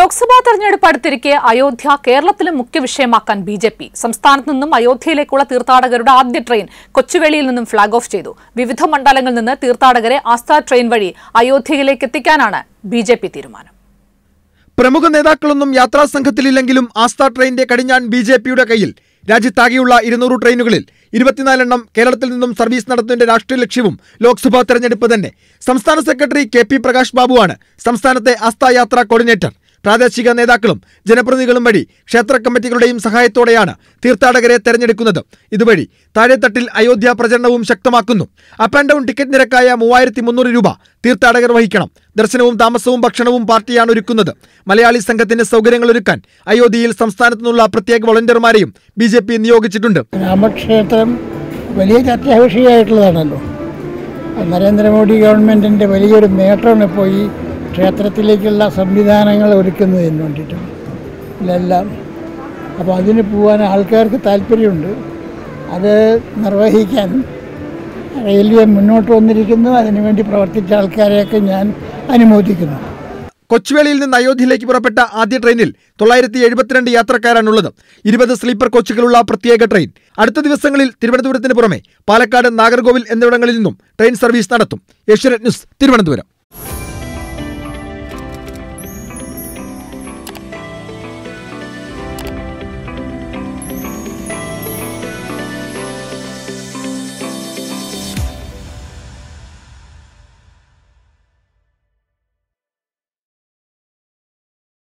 ലോക്സഭാ തെരഞ്ഞെടുപ്പ് അടുത്തിരിക്കെ അയോധ്യ കേരളത്തിലും മുഖ്യ വിഷയമാക്കാൻ ബി ജെ പി സംസ്ഥാനത്ത് നിന്നും അയോധ്യയിലേക്കുള്ള തീർത്ഥാടകരുടെ ആദ്യ ട്രെയിൻ കൊച്ചുവേളിയിൽ നിന്നും ഫ്ളാഗ് ഓഫ് ചെയ്തു വിവിധ മണ്ഡലങ്ങളിൽ നിന്ന് തീർത്ഥാടകരെ ആസ്ഥാ ട്രെയിൻ വഴി അയോധ്യയിലേക്ക് എത്തിക്കാനാണ് ബി ജെ പി തീരുമാനം പ്രമുഖ നേതാക്കളൊന്നും യാത്രാ സംഘത്തിലില്ലെങ്കിലും ആസ്ഥാ ട്രെയിനിന്റെ കടിഞ്ഞാൺ ബി ജെ പിയുടെ കയ്യിൽ രാജ്യത്താകെയുള്ള ഇരുന്നൂറ് ട്രെയിനുകളിൽ ഇരുപത്തിനാലെണ്ണം കേരളത്തിൽ നിന്നും സർവീസ് നടത്തുന്നതിന്റെ രാഷ്ട്രീയ ലക്ഷ്യവും ലോക്സഭാ തെരഞ്ഞെടുപ്പ് തന്നെ സംസ്ഥാന സെക്രട്ടറി കെ പി പ്രകാശ് ബാബുവാണ് സംസ്ഥാനത്തെ ആസ്ഥാ യാത്രാ കോർഡിനേറ്റർ പ്രാദേശിക നേതാക്കളും ജനപ്രതിനിധികളും വഴി ക്ഷേത്ര കമ്മിറ്റികളുടെയും സഹായത്തോടെയാണ് തീർത്ഥാടകരെ തെരഞ്ഞെടുക്കുന്നത് ഇതുവഴി താഴെത്തട്ടിൽ അയോധ്യ പ്രചരണവും ശക്തമാക്കുന്നു അപ്പ് ആൻഡ് ഡൗൺ ടിക്കറ്റ് നിരക്കായ മൂവായിരത്തി മുന്നൂറ് രൂപ തീർത്ഥാടകർ വഹിക്കണം ദർശനവും താമസവും ഭക്ഷണവും പാർട്ടിയാണ് ഒരുക്കുന്നത് മലയാളി സംഘത്തിന് സൗകര്യങ്ങൾ ഒരുക്കാൻ അയോധ്യയിൽ സംസ്ഥാനത്തു നിന്നുള്ള പ്രത്യേക വളണ്ടിയർമാരെയും ബി ജെ പി നിയോഗിച്ചിട്ടുണ്ട് രാമക്ഷേത്രം വലിയ ചർച്ചാ വിഷയമായിട്ടുള്ളതാണല്ലോ നരേന്ദ്രമോദി ഗവൺമെൻറ്റിൻ്റെ വലിയൊരു നേട്ടമാണ് ഇപ്പോൾ ഈ ക്ഷേത്രത്തിലേക്കുള്ള സംവിധാനങ്ങൾ ഒരുക്കുന്നതിന് വേണ്ടിയിട്ട് ഇതെല്ലാം അപ്പോൾ അതിന് പോകാൻ ആൾക്കാർക്ക് താല്പര്യമുണ്ട് അത് നിർവഹിക്കാൻ റെയിൽവേ മുന്നോട്ട് വന്നിരിക്കുന്നു അതിനുവേണ്ടി പ്രവർത്തിച്ച ആൾക്കാരെയൊക്കെ ഞാൻ അനുമോദിക്കുന്നു കൊച്ചുവേളിയിൽ നിന്ന് അയോധ്യയിലേക്ക് പുറപ്പെട്ട ആദ്യ ട്രെയിനിൽ തൊള്ളായിരത്തി എഴുപത്തിരണ്ട് യാത്രക്കാരാണുള്ളത് ഇരുപത് സ്ലീപ്പർ കോച്ചുകളുള്ള പ്രത്യേക ട്രെയിൻ അടുത്ത ദിവസങ്ങളിൽ തിരുവനന്തപുരത്തിന് പുറമെ പാലക്കാട് നാഗർകോവിൽ എന്നിവിടങ്ങളിൽ നിന്നും ട്രെയിൻ സർവീസ് നടത്തും ഏഷ്യനെറ്റ് ന്യൂസ് തിരുവനന്തപുരം